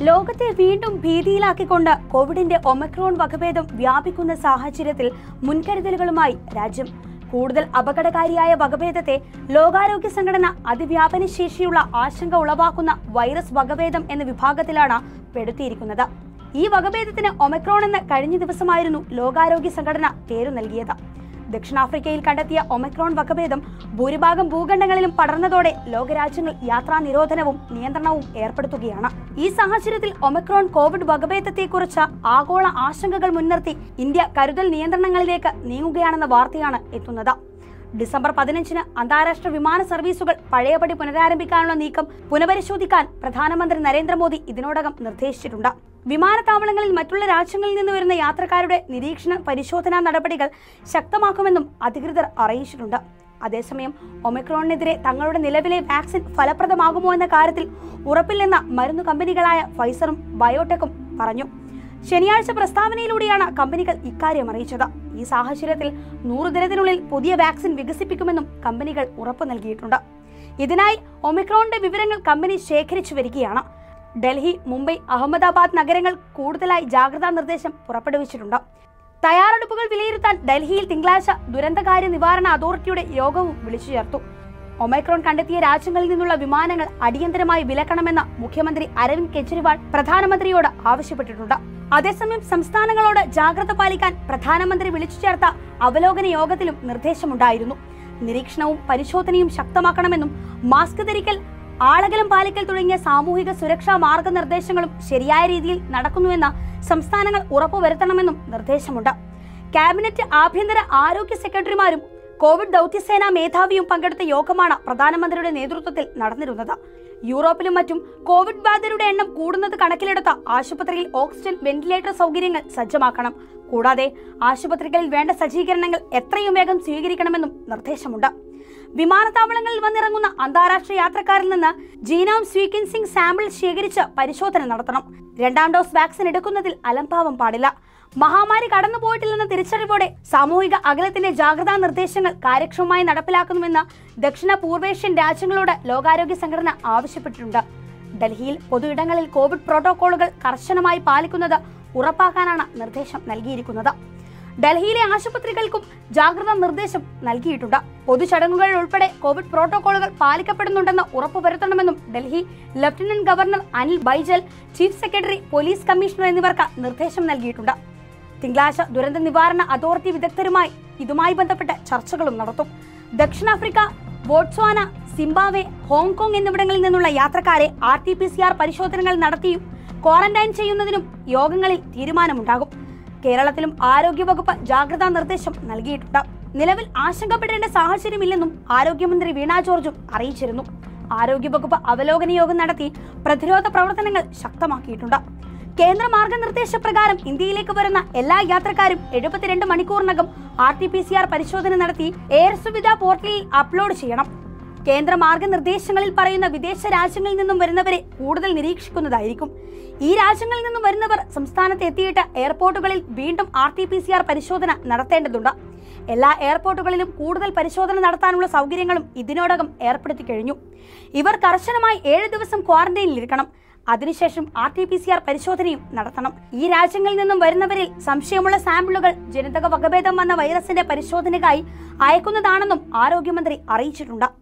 ലോകത്തെ വീണ്ടും ഭീതിയിലാക്കിക്കൊണ്ട് കോവിഡിന്റെ ഒമക്രോൺ വകഭേദം വ്യാപിക്കുന്ന സാഹചര്യത്തിൽ മുൻകരുതലുകളുമായി രാജ്യം കൂടുതൽ അപകടകാരിയായ വകഭേദത്തെ ലോകാരോഗ്യ സംഘടന അതിവ്യാപന ശേഷിയുള്ള ആശങ്ക ഉളവാക്കുന്ന വൈറസ് വകഭേദം എന്ന വിഭാഗത്തിലാണ് പെടുത്തിയിരിക്കുന്നത് ഈ വകഭേദത്തിന് ഒമക്രോൺ എന്ന കഴിഞ്ഞ ദിവസമായിരുന്നു ലോകാരോഗ്യ സംഘടന പേരു നൽകിയത് ദക്ഷിണാഫ്രിക്കയിൽ കണ്ടെത്തിയ ഒമക്രോൺ വകഭേദം ഭൂരിഭാഗം ഭൂഖണ്ഡങ്ങളിലും പടർന്നതോടെ ലോകരാജ്യങ്ങൾ യാത്രാ നിരോധനവും നിയന്ത്രണവും ഏർപ്പെടുത്തുകയാണ് ഈ സാഹചര്യത്തിൽ ഒമക്രോൺ കോവിഡ് വകഭേദത്തെക്കുറിച്ച് ആഗോള ആശങ്കകൾ മുൻനിർത്തി ഇന്ത്യ കരുതൽ നിയന്ത്രണങ്ങളിലേക്ക് നീങ്ങുകയാണെന്ന വാർത്തയാണ് എത്തുന്നത് ഡിസംബർ പതിനഞ്ചിന് അന്താരാഷ്ട്ര വിമാന സർവീസുകൾ പഴയപടി പുനരാരംഭിക്കാനുള്ള നീക്കം പുനഃപരിശോധിക്കാൻ പ്രധാനമന്ത്രി നരേന്ദ്രമോദി ഇതിനോടകം നിർദ്ദേശിച്ചിട്ടുണ്ട് വിമാനത്താവളങ്ങളിൽ മറ്റുള്ള രാജ്യങ്ങളിൽ നിന്ന് വരുന്ന യാത്രക്കാരുടെ നിരീക്ഷണ പരിശോധനാ നടപടികൾ ശക്തമാക്കുമെന്നും അധികൃതർ അറിയിച്ചിട്ടുണ്ട് അതേസമയം ഒമിക്രോണിനെതിരെ തങ്ങളുടെ നിലവിലെ വാക്സിൻ ഫലപ്രദമാകുമോ എന്ന കാര്യത്തിൽ ഉറപ്പില്ലെന്ന മരുന്നു കമ്പനികളായ ഫൈസറും ബയോടെക്കും പറഞ്ഞു ശനിയാഴ്ച പ്രസ്താവനയിലൂടെയാണ് കമ്പനികൾ ഇക്കാര്യം അറിയിച്ചത് ഈ സാഹചര്യത്തിൽ നൂറ് ദിനത്തിനുള്ളിൽ പുതിയ വാക്സിൻ വികസിപ്പിക്കുമെന്നും കമ്പനികൾ ഉറപ്പു നൽകിയിട്ടുണ്ട് ഇതിനായി ഒമിക്രോണിന്റെ വിവരങ്ങൾ കമ്പനി ശേഖരിച്ചു വരികയാണ് ഡൽഹി മുംബൈ അഹമ്മദാബാദ് നഗരങ്ങൾ കൂടുതലായി ജാഗ്രതാ നിർദ്ദേശം പുറപ്പെടുവിച്ചിട്ടുണ്ട് തയ്യാറെടുപ്പുകൾ വിലയിരുത്താൻ ഡൽഹിയിൽ തിങ്കളാഴ്ച ദുരന്തകാര്യ നിവാരണ അതോറിറ്റിയുടെ യോഗവും വിളിച്ചു ചേർത്തു ഒമൈക്രോൺ കണ്ടെത്തിയ രാജ്യങ്ങളിൽ നിന്നുള്ള വിമാനങ്ങൾ അടിയന്തരമായി വിലക്കണമെന്ന് മുഖ്യമന്ത്രി അരവിന്ദ് കെജ്രിവാൾ പ്രധാനമന്ത്രിയോട് ആവശ്യപ്പെട്ടിട്ടുണ്ട് അതേസമയം സംസ്ഥാനങ്ങളോട് ജാഗ്രത പാലിക്കാൻ പ്രധാനമന്ത്രി വിളിച്ചു ചേർത്ത അവലോകന യോഗത്തിലും നിർദ്ദേശമുണ്ടായിരുന്നു നിരീക്ഷണവും പരിശോധനയും ശക്തമാക്കണമെന്നും മാസ്ക് ധരിക്കൽ ആളകലം പാലിക്കൽ തുടങ്ങിയ സാമൂഹിക സുരക്ഷാ മാർഗനിർദ്ദേശങ്ങളും ശരിയായ രീതിയിൽ നടക്കുന്നുവെന്ന് സംസ്ഥാനങ്ങൾ ഉറപ്പുവരുത്തണമെന്നും നിർദ്ദേശമുണ്ട് ക്യാബിനറ്റ് ആഭ്യന്തര ആരോഗ്യ സെക്രട്ടറിമാരും കോവിഡ് ദൗത്യസേനാ മേധാവിയും പങ്കെടുത്ത യോഗമാണ് പ്രധാനമന്ത്രിയുടെ നേതൃത്വത്തിൽ നടന്നിരുന്നത് യൂറോപ്പിലും മറ്റും കോവിഡ് ബാധിതരുടെ എണ്ണം കൂടുന്നത് കണക്കിലെടുത്ത ആശുപത്രിയിൽ ഓക്സിജൻ വെന്റിലേറ്റർ സൗകര്യങ്ങൾ സജ്ജമാക്കണം കൂടാതെ ആശുപത്രികളിൽ വേണ്ട സജ്ജീകരണങ്ങൾ എത്രയും വേഗം സ്വീകരിക്കണമെന്നും നിർദ്ദേശമുണ്ട് വിമാനത്താവളങ്ങളിൽ വന്നിറങ്ങുന്ന അന്താരാഷ്ട്ര യാത്രക്കാരിൽ നിന്ന് ജീനോം സ്വീക്വൻസിംഗ് സാമ്പിൾ ശേഖരിച്ച് പരിശോധന നടത്തണം രണ്ടാം ഡോസ് വാക്സിൻ എടുക്കുന്നതിൽ അലംഭാവം പാടില്ല മഹാമാരി കടന്നുപോയിട്ടില്ലെന്ന തിരിച്ചറിവോടെ സാമൂഹിക അകലത്തിന്റെ ജാഗ്രതാ നിർദ്ദേശങ്ങൾ കാര്യക്ഷമമായി നടപ്പിലാക്കുന്നുവെന്ന് ദക്ഷിണ പൂർവേഷ്യൻ രാജ്യങ്ങളോട് ലോകാരോഗ്യ സംഘടന ആവശ്യപ്പെട്ടിട്ടുണ്ട് ഡൽഹിയിൽ പൊതുയിടങ്ങളിൽ കോവിഡ് പ്രോട്ടോകോളുകൾ കർശനമായി പാലിക്കുന്നത് ഉറപ്പാക്കാനാണ് നിർദ്ദേശം നൽകിയിരിക്കുന്നത് ഡൽഹിയിലെ ആശുപത്രികൾക്കും ജാഗ്രതാ നിർദ്ദേശം നൽകിയിട്ടുണ്ട് പൊതുചടങ്ങുകൾ ഉൾപ്പെടെ കോവിഡ് പ്രോട്ടോകോളുകൾ പാലിക്കപ്പെടുന്നുണ്ടെന്ന് ഉറപ്പുവരുത്തണമെന്നും Delhi lieutenant governor Anil Baijal chief secretary police commissioner എന്നിവർക്ക് നിർദ്ദേശം നൽകിയിട്ടുണ്ട് തിങ്കളാഴ്ച ദുരന്ത നിവാരണ അതോറിറ്റി വിദഗ്ധരുമായി ഇതുമായി ബന്ധപ്പെട്ട് ചർച്ചകളും നടത്തും ദക്ഷിണാഫ്രിക്ക ബോട്സ്വാന സിംബാവെ ഹോങ്കോങ് എന്നിവിടങ്ങളിൽ നിന്നുള്ള യാത്രക്കാരെ R T P C R പരിശോധനകൾ നടത്തിയും ക്വാറന്റൈൻ ചെയ്യുന്നതിനും യോഗങ്ങളിൽ തീരുമാനമുണ്ടാകും കേരളത്തിലും ആരോഗ്യവകുപ്പ് ജാഗ്രതാ നിർദ്ദേശം നൽകിയിട്ടുണ്ട് നിലവിൽ ആശങ്കപ്പെടേണ്ട സാഹചര്യമില്ലെന്നും ആരോഗ്യമന്ത്രി വീണ ജോർജും അറിയിച്ചിരുന്നു ആരോഗ്യവകുപ്പ് അവലോകന യോഗം നടത്തി പ്രതിരോധ പ്രവർത്തനങ്ങൾ ശക്തമാക്കിയിട്ടുണ്ട് കേന്ദ്ര മാർഗനിർദ്ദേശപ്രകാരം ഇന്ത്യയിലേക്ക് വരുന്ന എല്ലാ യാത്രക്കാരും എഴുപത്തിരണ്ട് മണിക്കൂറിനകം R T P C R പരിശോധന നടത്തി എയർ സുവിധ പോർട്ടലിൽ അപ്ലോഡ് ചെയ്യണം കേന്ദ്ര മാർഗനിർദ്ദേശങ്ങളിൽ പറയുന്ന വിദേശ രാജ്യങ്ങളിൽ നിന്നും വരുന്നവരെ കൂടുതൽ നിരീക്ഷിക്കുന്നതായിരിക്കും ഈ രാജ്യങ്ങളിൽ നിന്നും വരുന്നവർ സംസ്ഥാനത്ത് എത്തിയിട്ട് എയർപോർട്ടുകളിൽ വീണ്ടും R T P C R പരിശോധന നടത്തേണ്ടതുണ്ട് എല്ലാ എയർപോർട്ടുകളിലും കൂടുതൽ പരിശോധന നടത്താനുള്ള സൗകര്യങ്ങളും ഇതിനോടകം ഏർപ്പെടുത്തി കഴിഞ്ഞു ഇവർ കർശനമായി ഏഴ് ദിവസം ക്വാറന്റൈനിലിരിക്കണം അതിനുശേഷം R T P C R പരിശോധനയും നടത്തണം ഈ രാജ്യങ്ങളിൽ നിന്നും വരുന്നവരിൽ സംശയമുള്ള സാമ്പിളുകൾ ജനിതക വകഭേദം വന്ന വൈറസിന്റെ പരിശോധനയ്ക്കായി അയക്കുന്നതാണെന്നും ആരോഗ്യമന്ത്രി അറിയിച്ചിട്ടുണ്ട്